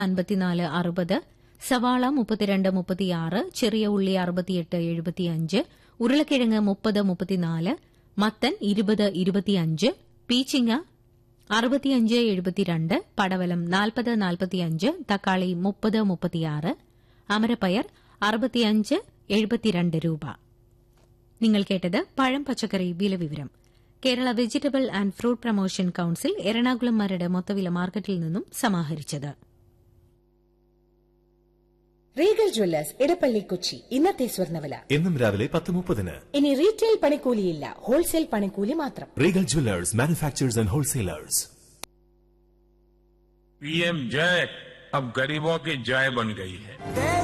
അൻപത്തിനാല് അറുപത് സവാള മുപ്പത്തിരണ്ട് മുപ്പത്തിയാറ് ചെറിയ ഉള്ളി അറുപത്തിയെട്ട് എഴുപത്തിയഞ്ച് ഉരുളക്കിഴങ്ങ് മുപ്പത് മുപ്പത്തിനാല് മത്തൻ ഇരുപത് ഇരുപത്തിയഞ്ച് പീച്ചിങ്ങ അറുപത്തിയഞ്ച് എഴുപത്തിരണ്ട് പടവലം നാൽപ്പത് നാൽപ്പത്തിയഞ്ച് തക്കാളി മുപ്പത് മുപ്പത്തിയാറ് അമരപ്പയർ അറുപത്തിയഞ്ച് എഴുപത്തിരണ്ട് രൂപ നിങ്ങൾ കേട്ടത് പഴം പച്ചക്കറി വില വിവരം Kerala vegetable and fruit promotion council Ernakulam Maradu മൊത്തവില മാർക്കറ്റിൽ നിന്നും സമാഹരിച്ചത് റീഗൽ ജ്വല്ലേഴ്സ് ഇടപ്പള്ളി കൊച്ചി ഇന്നത്തെ സ്വർണ്ണവില എന്നും രാവിലെ പത്ത് മുപ്പതിന് ഇനി റീറ്റെയിൽ പണിക്കൂലിയില്ല ഹോൾസെയിൽ പണിക്കൂലി മാത്രം Regal jewellers manufacturers and wholesalers PM जय अब गरीबों की जय बन गई है